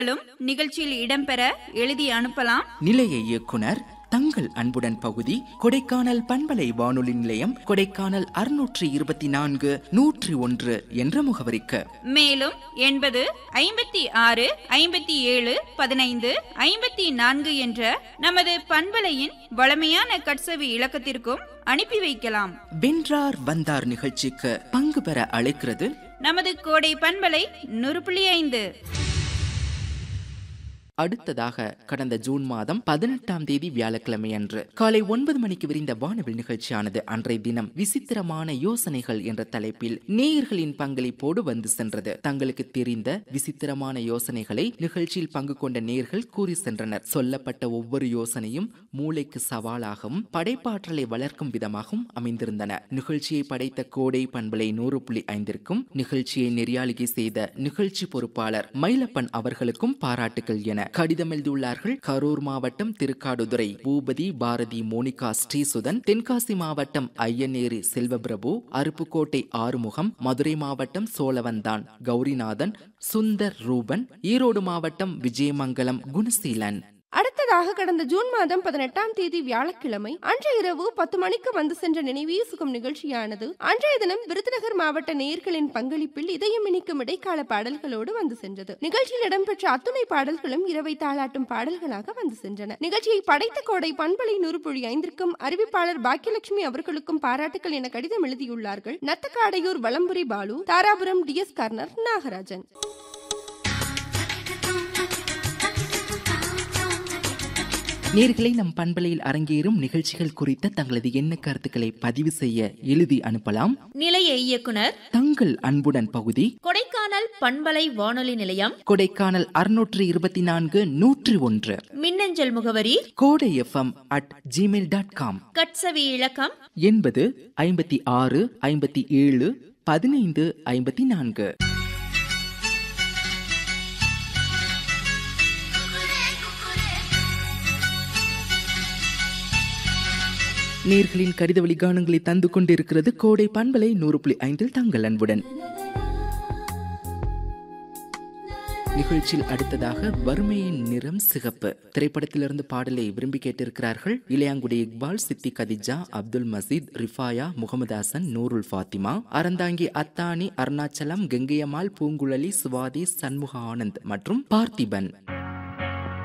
ளும் நிகழ்ச்சியில் இடம்பெற எழுதி அனுப்பலாம் நிலைய இயக்குனர் தங்கள் அன்புடன் பகுதி கொடைக்கானல் பண்பலை வானொலி நிலையம் கொடைக்கானல் அறுநூற்றி இருபத்தி நான்கு நூற்றி ஒன்று என்ற முகவரிக்கு மேலும் எண்பது ஐம்பத்தி ஆறு ஐம்பத்தி ஏழு பதினைந்து ஐம்பத்தி நான்கு என்ற நமது பண்பலையின் வளமையான கட்சவி இலக்கத்திற்கும் அனுப்பி வைக்கலாம் வென்றார் வந்தார் நிகழ்ச்சிக்கு பங்கு பெற அழைக்கிறது நமது கோடை பண்பலை நூறு புள்ளி ஐந்து அடுத்ததாக கடந்த ஜூன் மாதம் பதினெட்டாம் தேதி வியாழக்கிழமை அன்று காலை ஒன்பது மணிக்கு விரிந்த வானவில் நிகழ்ச்சியானது அன்றைய தினம் விசித்திரமான யோசனைகள் என்ற தலைப்பில் நேயர்களின் பங்களிப்போடு வந்து சென்றது தங்களுக்கு தெரிந்த விசித்திரமான யோசனைகளை நிகழ்ச்சியில் பங்கு கொண்ட நேயர்கள் கூறி சென்றனர் சொல்லப்பட்ட ஒவ்வொரு யோசனையும் மூளைக்கு சவாலாகவும் படைப்பாற்றலை வளர்க்கும் விதமாகவும் அமைந்திருந்தன நிகழ்ச்சியை படைத்த கோடை பண்பலை நூறு புள்ளி ஐந்திற்கும் நிகழ்ச்சியை நெறியாளிகை செய்த நிகழ்ச்சி பொறுப்பாளர் மயிலப்பன் அவர்களுக்கும் பாராட்டுகள் என கடிதம் எழுதியுள்ளார்கள் கரூர் மாவட்டம் திருக்காடுதுறை பூபதி பாரதி மோனிகா ஸ்ரீசுதன் தென்காசி மாவட்டம் ஐயனேரி செல்வபிரபு அருப்புக்கோட்டை ஆறுமுகம் மதுரை மாவட்டம் சோழவந்தான் கௌரிநாதன் சுந்தர் ரூபன் ஈரோடு மாவட்டம் விஜயமங்கலம் குணசீலன் அடுத்ததாக கடந்த ஜூன் மாதம் பதினெட்டாம் தேதி வியாழக்கிழமை அன்றைய இரவு பத்து மணிக்கு வந்து சென்ற நினைவே சுகம் நிகழ்ச்சியானது அன்றைய தினம் விருதுநகர் மாவட்ட நேயர்களின் பங்களிப்பில் இதயம் இனிக்கும் இடைக்கால பாடல்களோடு வந்து சென்றது நிகழ்ச்சியில் இடம்பெற்ற அத்துணை பாடல்களும் இரவை தாளாட்டும் பாடல்களாக வந்து சென்றன நிகழ்ச்சியை படைத்த கோடை பண்பலை நூறு புள்ளி ஐந்திற்கும் அறிவிப்பாளர் பாக்கியலட்சுமி அவர்களுக்கும் பாராட்டுகள் என கடிதம் எழுதியுள்ளார்கள் நத்தக்காடையூர் வலம்புரி பாலு தாராபுரம் டி எஸ் கர்னர் நாகராஜன் நேர்களை நம் பண்பலையில் அரங்கேறும் நிகழ்ச்சிகள் குறித்த தங்களது எண்ண கருத்துக்களை பதிவு செய்ய எழுதி அனுப்பலாம் நிலைய இயக்குனர் தங்கள் அன்புடன் பகுதி கொடைக்கானல் பண்பலை வானொலி நிலையம் கொடைக்கானல் அறுநூற்று இருபத்தி நான்கு நூற்றி ஒன்று மின்னஞ்சல் முகவரி Kodai FM at Gmail dot com கட்சவி இலக்கம் எண்பது ஐம்பத்தி ஆறு ஐம்பத்தி ஏழு பதினைந்து ஐம்பத்தி நான்கு நேர்களின் கடித வழிகாணங்களை தந்து கொண்டிருக்கிறது கோடை பண்பலை நூறு புள்ளி ஐந்தில் தங்கள் அன்புடன் நிகழ்ச்சியில் அடுத்ததாக வறுமையின் நிறம் சிகப்பு திரைப்படத்திலிருந்து பாடலை விரும்பி கேட்டிருக்கிறார்கள் இளையாங்குடி இக்பால் சித்தி கதிஜா அப்துல் மசீத் ரிஃபாயா முகமது ஹசன் நூருல் ஃபாத்திமா அறந்தாங்கி அத்தானி அருணாச்சலம் கெங்கையம்மாள் பூங்குழலி சுவாதி சண்முக ஆனந்த் மற்றும் பார்த்திபன்